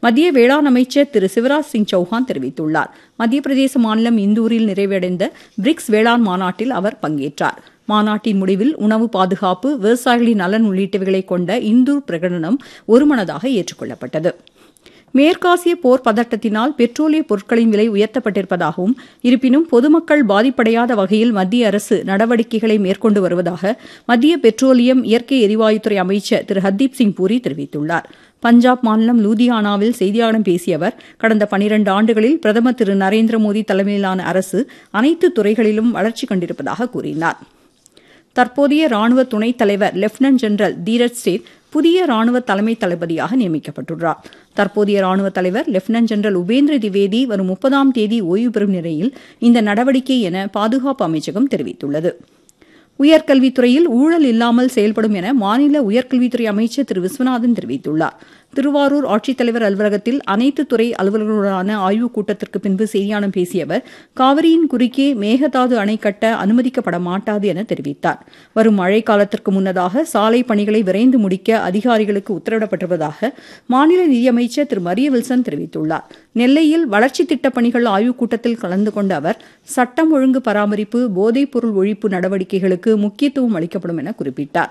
மத்திய வேளாண் அமைச்சர் திரு சிவராஜ் சிங் சௌஹான் தெரிவித்துள்ளார் மத்திய பிரதேச மாநிலம் இந்தூரில் நிறைவடைந்த பிரிக்ஸ் வேளாண் மாநாட்டில் அவர் பங்கேற்றார் மாநாட்டின் முடிவில் உணவு பாதுகாப்பு விவசாயிகளின் நலன் உள்ளிட்டவைகளை கொண்ட இந்தூர் பிரகடனம் ஒருமனதாக ஏற்றுக்கொள்ளப்பட்டது மேற்காசிய போர் பதட்டத்தினால் பெட்ரோலிய பொருட்களின் விலை உயர்த்தப்பட்டிருப்பதாகவும் இருப்பினும் பொதுமக்கள் பாதிப்படையாத வகையில் மத்திய அரசு நடவடிக்கைகளை மேற்கொண்டு வருவதாக மத்திய பெட்ரோலியம் இயற்கை எரிவாயுத்துறை அமைச்சர் திரு ஹர்தீப் சிங் பூரி தெரிவித்துள்ளார் பஞ்சாப் மாநிலம் லூதியானாவில் செய்தியாளர்களிடம் பேசிய அவர் கடந்த பனிரண்டு ஆண்டுகளில் பிரதமர் திரு நரேந்திர மோடி தலைமையிலான அரசு அனைத்து துறைகளிலும் வளர்ச்சி கண்டிருப்பதாக கூறினார் தற்போதைய ராணுவ துணைத் தலைவர் லெப்டினன்ட் ஜெனரல் தீரஜ் சேத் புதிய ராணுவ தலைமை தளபதியாக நியமிக்கப்பட்டுள்ளார் தற்போதைய ராணுவ தலைவர் லெப்டினன்ட் ஜெனரல் உபேந்திர திவேதி வரும் முப்பதாம் தேதி ஓய்வு பெறும் நிலையில் இந்த நடவடிக்கை என பாதுகாப்பு அமைச்சகம் தெரிவித்துள்ளது உயர்கல்வித்துறையில் ஊழல் இல்லாமல் செயல்படும் என மாநில உயர்கல்வித்துறை அமைச்சர் திரு விஸ்வநாதன் தெரிவித்துள்ளார் திருவாரூர் ஆட்சித்தலைவர் அலுவலகத்தில் அனைத்து துறை அலுவலர்களுடனான ஆய்வுக் கூட்டத்திற்கு பின்பு செய்தியாளர் பேசிய அவர் காவிரியின் குறுக்கே மேகதாது அணை கட்ட அனுமதிக்கப்பட மாட்டாது என தெரிவித்தார் வரும் மழை காலத்திற்கு முன்னதாக சாலை பணிகளை விரைந்து முடிக்க அதிகாரிகளுக்கு உத்தரவிடப்பட்டிருப்பதாக மாநில நிதியமைச்சர் திரு மரிய வில்சன் தெரிவித்துள்ளார் நெல்லையில் வளர்ச்சித் திட்டப் பணிகள் ஆய்வுக் கூட்டத்தில் கலந்து கொண்ட அவர் சட்டம் ஒழுங்கு பராமரிப்பு போதைப்பொருள் ஒழிப்பு நடவடிக்கைகளுக்கு முக்கியத்துவம் அளிக்கப்படும் என குறிப்பிட்டார்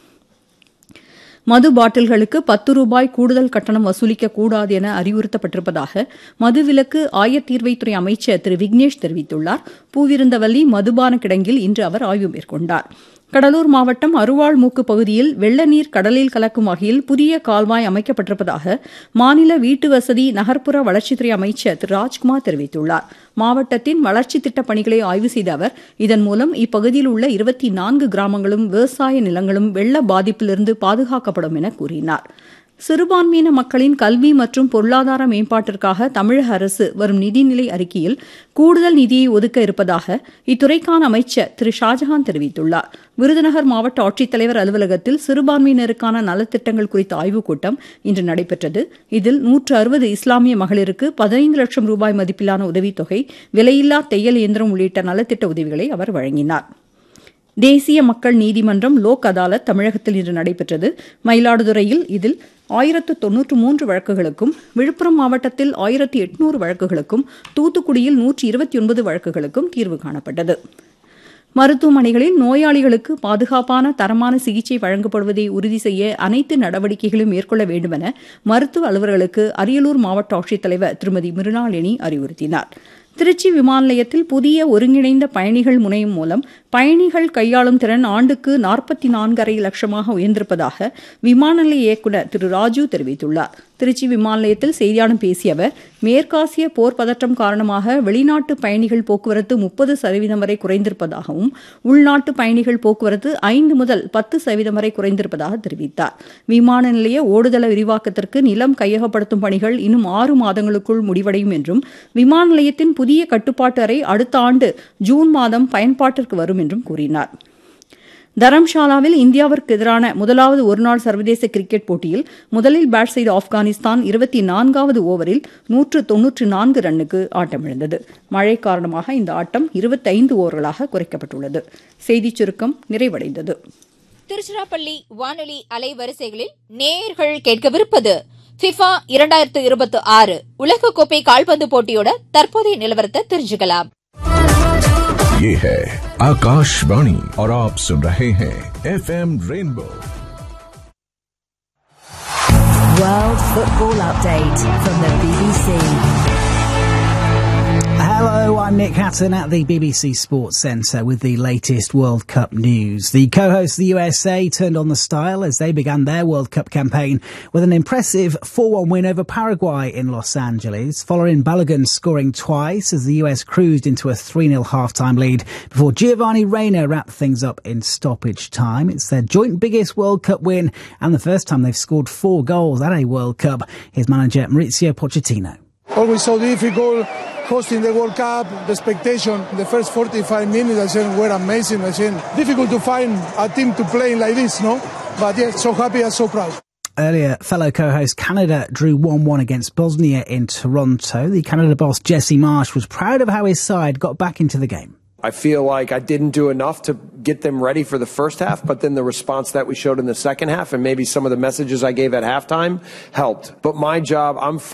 மது பாட்டில்களுக்கு பத்து ரூபாய் கூடுதல் கட்டணம் வசூலிக்க கூடாது என அறிவுறுத்தப்பட்டிருப்பதாக மதுவிலக்கு ஆயத்தீர்வைத்துறை அமைச்சர் திரு விக்னேஷ் தெரிவித்துள்ளார் பூவிருந்தவல்லி மதுபான கிடங்கில் இன்று அவர் ஆய்வு மேற்கொண்டார் கடலூர் மாவட்டம் அருவாள்மூக்கு பகுதியில் வெள்ள நீர் கடலில் கலக்கும் வகையில் புதிய கால்வாய் அமைக்கப்பட்டிருப்பதாக மாநில வீட்டு வசதி நகர்ப்புற வளர்ச்சித்துறை அமைச்சர் திரு ராஜ்குமார் தெரிவித்துள்ளார் மாவட்டத்தின் வளர்ச்சித் திட்டப் பணிகளை ஆய்வு செய்த அவர் இதன் மூலம் இப்பகுதியில் உள்ள இருபத்தி நான்கு கிராமங்களும் விவசாய நிலங்களும் வெள்ள பாதிப்பிலிருந்து பாதுகாக்கப்படும் என கூறினார் சிறுபான்மையின மக்களின் கல்வி மற்றும் பொருளாதார மேம்பாட்டிற்காக தமிழக அரசு வரும் நிதிநிலை அறிக்கையில் கூடுதல் நிதியை ஒதுக்க இருப்பதாக இத்துறைக்கான அமைச்சர் திரு ஷாஜஹான் தெரிவித்துள்ளார் விருதுநகர் மாவட்ட ஆட்சித்தலைவர் அலுவலகத்தில் சிறுபான்மையினருக்கான நலத்திட்டங்கள் குறித்த ஆய்வுக் கூட்டம் இன்று நடைபெற்றது இதில் நூற்று அறுபது இஸ்லாமிய மகளிருக்கு பதினைந்து லட்சம் ரூபாய் மதிப்பிலான உதவித்தொகை விலையில்லா தையல் இயந்திரம் உள்ளிட்ட நலத்திட்ட உதவிகளை அவர் வழங்கினார் தேசிய மக்கள் நீதிமன்றம் லோக் அதாலத் தமிழகத்தில் இன்று நடைபெற்றது மயிலாடுதுறையில் இதில் ஆயிரத்து தொன்னூற்று மூன்று வழக்குகளுக்கும் விழுப்புரம் மாவட்டத்தில் ஆயிரத்தி எட்நூறு வழக்குகளுக்கும் தூத்துக்குடியில் நூற்றி இருபத்தி ஒன்பது வழக்குகளுக்கும் தீர்வு காணப்பட்டது மருத்துவமனைகளில் நோயாளிகளுக்கு பாதுகாப்பான தரமான சிகிச்சை வழங்கப்படுவதை உறுதி செய்ய அனைத்து நடவடிக்கைகளும் மேற்கொள்ள வேண்டுமென மருத்துவ அலுவலர்களுக்கு அரியலூர் மாவட்ட ஆட்சித்தலைவர் திருமதி மிருணாளினி அறிவுறுத்தினார் திருச்சி விமான நிலையத்தில் புதிய ஒருங்கிணைந்த பயணிகள் முனையம் மூலம் பயணிகள் கையாளும் திறன் ஆண்டுக்கு நாற்பத்தி நான்கரை லட்சமாக உயர்ந்திருப்பதாக விமான நிலைய இயக்குநர் திரு ராஜு தெரிவித்துள்ளார் திருச்சி விமான நிலையத்தில் செய்தியாளர் பேசிய அவர் மேற்காசிய போர் பதற்றம் காரணமாக வெளிநாட்டு பயணிகள் போக்குவரத்து முப்பது சதவீதம் வரை குறைந்திருப்பதாகவும் உள்நாட்டு பயணிகள் போக்குவரத்து ஐந்து முதல் பத்து சதவீதம் வரை குறைந்திருப்பதாக தெரிவித்தார் விமான நிலைய ஓடுதள விரிவாக்கத்திற்கு நிலம் கையகப்படுத்தும் பணிகள் இன்னும் ஆறு மாதங்களுக்குள் முடிவடையும் என்றும் விமான நிலையத்தின் புதிய கட்டுப்பாட்டு அறை அடுத்த ஆண்டு ஜூன் மாதம் பயன்பாட்டிற்கு வரும் என்றும் கூறினார் தரம்ஷாலாவில் இந்தியாவிற்கு எதிரான முதலாவது ஒருநாள் சர்வதேச கிரிக்கெட் போட்டியில் முதலில் பேட் செய்த ஆப்கானிஸ்தான் இருபத்தி நான்காவது ஓவரில் நூற்று தொன்னூற்று நான்கு ரன்னுக்கு ஆட்டமிழந்தது மழை காரணமாக இந்த ஆட்டம் இருபத்தைந்து ஓவர்களாக குறைக்கப்பட்டுள்ளது செய்திச் சுருக்கம் நிறைவடைந்தது திருச்சிராப்பள்ளி வானொலி அலைவரிசைகளில் நேயர்கள் கேட்கவிருப்பது ஃபிஃபா இரண்டாயிரத்து இருபத்தி ஆறு உலகக்கோப்பை கால்பந்து போட்டியோட தற்போதைய நிலவரத்தை தெரிஞ்சுக்கலாம் ये है आकाशवाणी और आप सुन रहे हैं FM Rainbow World Football Update from the BBC. Hello, I'm Nick Hatton at the BBC Sports Centre with the latest World Cup news. The co-hosts the USA turned on the style as they began their World Cup campaign with an impressive 4-1 win over Paraguay in Los Angeles, following Balogun scoring twice as the US cruised into a 3-0 half-time lead before Giovanni Reina wrapped things up in stoppage time. It's their joint biggest World Cup win and the first time they've scored four goals at a World Cup. Here's manager Maurizio Pochettino. Always so difficult hosting the World Cup, the expectation, the first 45 minutes, I said, were amazing. I said, difficult to find a team to play like this, no? But yes, so happy and so proud. Earlier, fellow co-host Canada drew 1-1 against Bosnia in Toronto. The Canada boss Jesse Marsh was proud of how his side got back into the game. I feel like I didn't do enough to get them ready for the first half, but then the response that we showed in the second half and maybe some of the messages I gave at halftime helped. But my job, I'm